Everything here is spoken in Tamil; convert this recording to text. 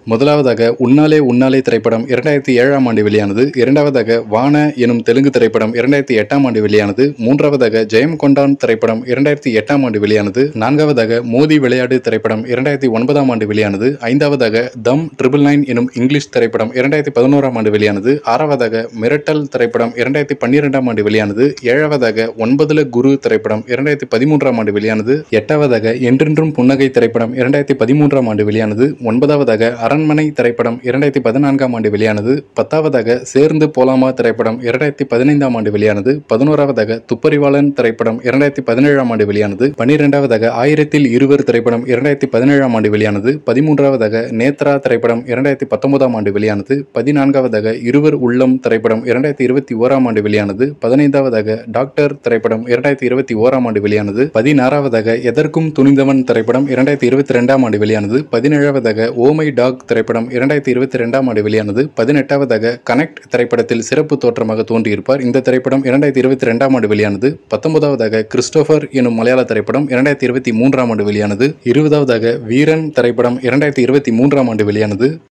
முதலாவதாக உன்னாலே உன்னாலே திரைப்படம் இரண்டாயிரத்தி ஏழாம் ஆண்டு வெளியானது இரண்டாவதாக வான எனும் தெலுங்கு திரைப்படம் இரண்டாயிரத்தி எட்டாம் ஆண்டு வெளியானது மூன்றாவதாக ஜெயம் கொண்டான் திரைப்படம் இரண்டாயிரத்தி எட்டாம் ஆண்டு வெளியானது நான்காவதாக மோதி விளையாடு திரைப்படம் இரண்டாயிரத்தி ஒன்பதாம் ஆண்டு வெளியானது ஐந்தாவதாக தம் ட்ரிபிள் நைன் எனும் இங்கிலீஷ் திரைப்படம் இரண்டாயிரத்தி பதினோராம் ஆண்டு வெளியானது ஆறாவதாக மிரட்டல் திரைப்படம் இரண்டாயிரத்தி பன்னிரெண்டாம் ஆண்டு வெளியானது ஏழாவதாக ஒன்பதுல குரு திரைப்படம் இரண்டாயிரத்தி பதிமூன்றாம் ஆண்டு வெளியானது எட்டாவதாக என்றென்றும் புன்னகை திரைப்படம் இரண்டாயிரத்தி பதிமூன்றாம் ஆண்டு வெளியானது ஒன்பதாவதாக அரண்மனை திரைப்படம் இரண்டாயிரத்தி பதினான்காம் ஆண்டு வெளியானது பத்தாவதாக சேர்ந்து போலாமா திரைப்படம் இரண்டாயிரத்தி பதினைந்தாம் ஆண்டு வெளியானது பதினோராவதாக துப்பறிவாளன் திரைப்படம் இரண்டாயிரத்தி பதினேழாம் ஆண்டு வெளியானது பன்னிரெண்டாவதாக ஆயிரத்தில் இருவர் திரைப்படம் இரண்டாயிரத்தி பதினேழாம் ஆண்டு வெளியானது பதிமூன்றாவதாக நேத்ரா திரைப்படம் இரண்டாயிரத்தி பத்தொன்பதாம் ஆண்டு வெளியானது பதினான்காவதாக இருவர் உள்ளம் திரைப்படம் இரண்டாயிரத்தி இருபத்தி ஓராம் ஆண்டு வெளியானது பதினைந்தாவதாக டாக்டர் திரைப்படம் இரண்டாயிரத்தி இருபத்தி ஓராம் ஆண்டு வெளியானது பதினாறாவதாக எதற்கும் துணிந்தவன் திரைப்படம் இரண்டாயிரத்தி இருபத்தி ரெண்டாம் ஆண்டு வெளியானது பதினேழாவதாக ஓமை டாக் திரைப்படம் இரண்டாயிரத்தி இருபத்தி ரெண்டாம் ஆண்டு வெளியானது பதினெட்டாவதாக கனெக்ட் திரைப்படத்தில் சிறப்பு தோற்றமாக தோன்றியிருப்பார் இந்த திரைப்படம் இரண்டாயிரத்தி இருபத்தி ரெண்டாம் ஆண்டு வெளியானது பத்தொன்பதாவதாக கிறிஸ்டோபர் எனும் மலையாள திரைப்படம் இரண்டாயிரத்தி இருபத்தி மூன்றாம் ஆண்டு வெளியானது இருபதாவதாக வீரன் திரைப்படம் இரண்டாயிரத்தி இருபத்தி மூன்றாம் ஆண்டு வெளியானது